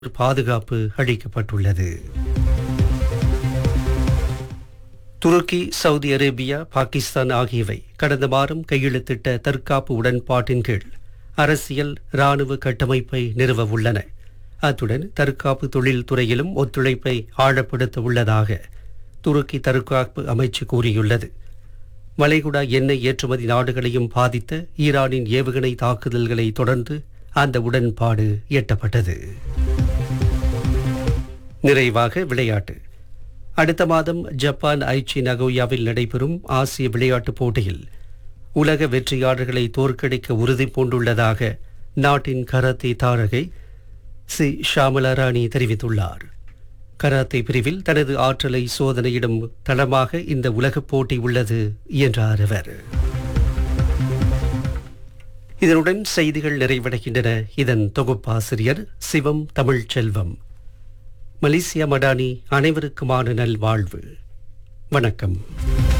பாதுகாப்பு அளிக்கப்பட்டுள்ளது துருக்கி Saudi Arabia Pakistan ஆகியவை கடந்த வாரம் கையெழுத்திட்ட தற்காப்பு உடன்பாட்டின் கீழ் அரசியல் இராணுவ கட்டமைப்பை நிறுவ உள்ளன அத்துடன் தற்காப்பு தொழில் துறையிலும் ஒத்துழைப்பை ஆழப்படுத்த உள்ளதாக துருக்கி தற்காப்பு அமைச்சு கூறியுள்ளது வளைகுடா எண்ணெய் ஏற்றுமதி நாடுகளையும் பாதித்த ஈரானின் ஏவுகணை தாக்குதல்களை தொடர்ந்து அந்த உடன்பாடு எட்டப்பட்டது நிறைவாக விளையாட்டு அடுத்த மாதம் ஜப்பான் ஐச்சி நகோயாவில் நடைபெறும் ஆசிய விளையாட்டுப் போட்டியில் உலக வெற்றியாளர்களை தோற்கடிக்க உறுதி பூண்டுள்ளதாக நாட்டின் கராத்தே தாரகை சி ஷாமலா ராணி தெரிவித்துள்ளார் கராத்தே பிரிவில் தனது ஆற்றலை சோதனையிடும் தளமாக இந்த உலகப் போட்டி உள்ளது என்றார் அவர் இதனுடன் செய்திகள் நிறைவடைகின்றன இதன் தொகுப்பாசிரியர் சிவம் தமிழ்ச்செல்வம் மலேசியா மடானி அனைவருக்குமான நல்வாழ்வு வணக்கம்